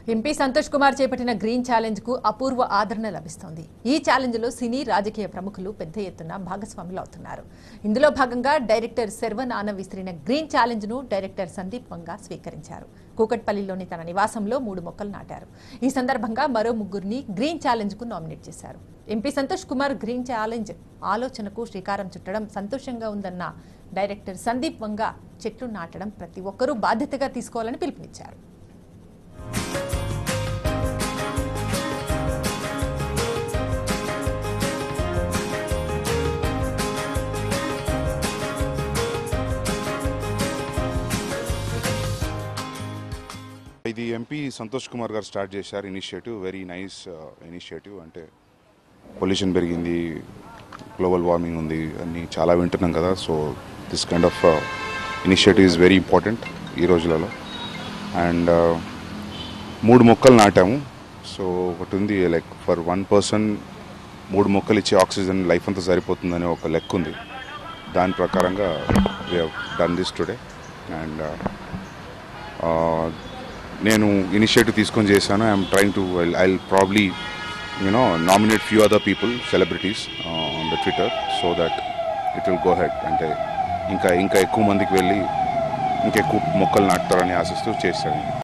MP Santosh Kumar చేపట్టిన green challenge కు అపూర్వ ఆదరణ లభిస్తోంది ఈ ఛాలెంజ్ లో సినీ రాజకీయ ప్రముఖులు పెద్ద ఎత్తున భాగస్వాములు అవుతున్నారు ఇందులో భాగంగా డైరెక్టర్ శర్వనాన విసిరిన గ్రీన్ ఛాలెంజ్ ను డైరెక్టర్ సందీప్ వంగా స్వీకరించారు కూకట్పల్లిలోని తన నివాసంలో మూడు మొక్కలు నాటారు ఈ సందర్భంగా మరో ముగ్గురిని గ్రీన్ ఛాలెంజ్ కు నామినేట్ చేశారు MP Santosh Kumar green challenge ఆలోచనకు శ్రీకారం చుట్టడం సంతోషంగా ఉందన్న డైరెక్టర్ సందీప్ వంగా చెట్లు నాటడం ప్రతి ఒక్కరూ బాధ్యతగా తీసుకోవాలని పిలుపునిచ్చారు ఇది ఎంపీ సంతోష్ కుమార్ గారు స్టార్ట్ చేశారు ఇనిషియేటివ్ వెరీ నైస్ ఇనిషియేటివ్ అంటే పొల్యూషన్ పెరిగింది గ్లోబల్ వార్మింగ్ ఉంది అన్ని చాలా వింటున్నాం కదా so this kind of initiative is very important ఈ రోజులలో అండ్ మూడు మొక్కలు నాటాము సో ఒకటి ఉంది లైక్ ఫర్ వన్ పర్సన్ మూడు మొక్కలు ఇచ్చే ఆక్సిజన్ లైఫ్ అంతా సరిపోతుందనే ఒక లెక్క ఉంది దాని ప్రకారంగా we done this today and నేను ఇనిషియేటివ్ తీసుకొని చేశాను I'm trying to I probably you know nominate few other people celebrities on the Twitter so that it will go head అంటే ఇంకా ఇంకా ఎక్కువ మందికి వెళ్ళి ఇంకా ఎక్కువ మొక్కలు నాటుతారని ఆశిస్తూ చేశాను